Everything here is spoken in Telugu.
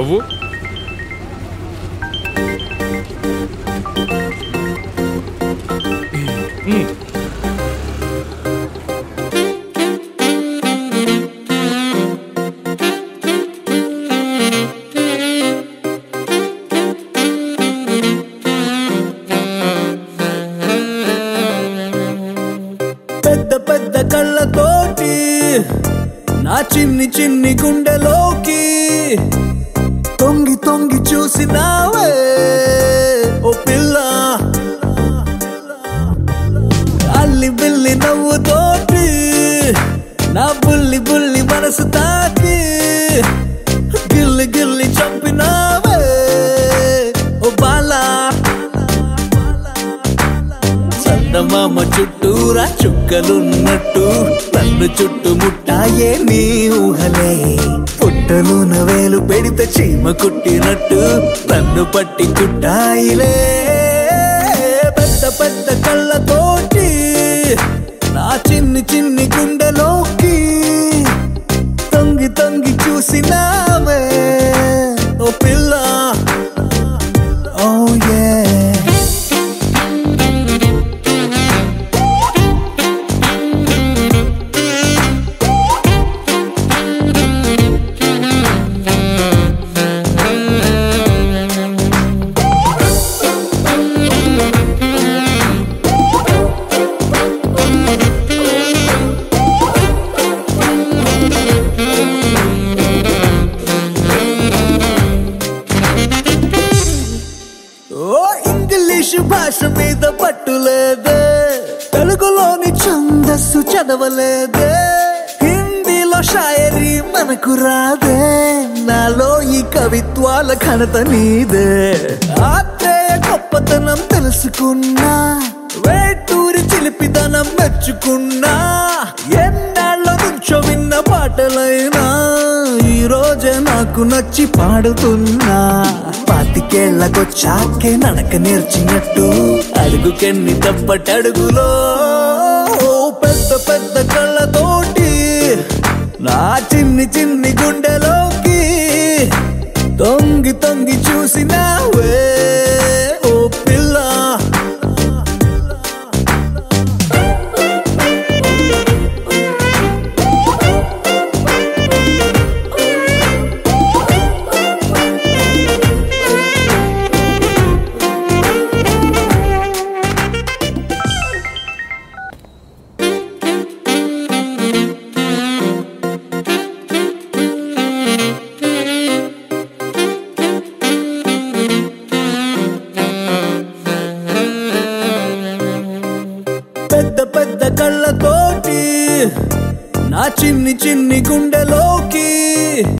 నువ్వు మ్మ్. పెద్ద పెద్ద కళ్ళతోటి నా చిన్ని చిన్ని గుండెలోకి తొంగి తొంగి చూసినావే ఓ పిల్ల అల్లి బిల్లి నవ్వుతోటి నా బుల్లి బుల్లి మనసు తాకి గిల్లి గిల్లి చంపినావే ఓ బాలా చందమామ చుట్టూరా చుక్కలున్నట్టు నన్ను చుట్టుముట్టాయే నీ ఊహలే పుట్టలున వేలు పెడితే చీమ కుట్టినట్టు నన్ను పట్టి కుట్టాయిలే పెద్ద పెద్ద కళ్ళతోటి నా చిన్ని చిన్ని గుండెలోకి తొంగి తొంగి చూసినావే ఓ పిల్ల ఓ యే ఓ ఇంగ్లీష్ భాష మీద పట్టులేదే తెలుగులోని ఛందస్సు చదవలేదే హిందీలో షాయరీ మనకు రాదే నాలో ఈ కవిత్వాల ఘనత నీదే ఆత్రేయ గొప్పతనం తెలుసుకున్నా వేటూరి చిలిపిదనం మెచ్చుకున్నా ఎన్నాళ్ళ నుంచో విన్న పాటలైనా ఈ రోజే నాకు నచ్చి పాడుతున్నా పాతికేళ్లకొచ్చాకే నడక నేర్చినట్టు అడుగుకెన్ని తప్పటడుగులో పెద్ద పెద్ద కళ్ళతోటి నా చిన్ని చిన్ని గుండెలోకి తొంగి తొంగి చూసినావే ఓ పిల్ల పెద్ద పెద్ద కళ్ళతోటి నా చిన్ని చిన్ని గుండెలోకి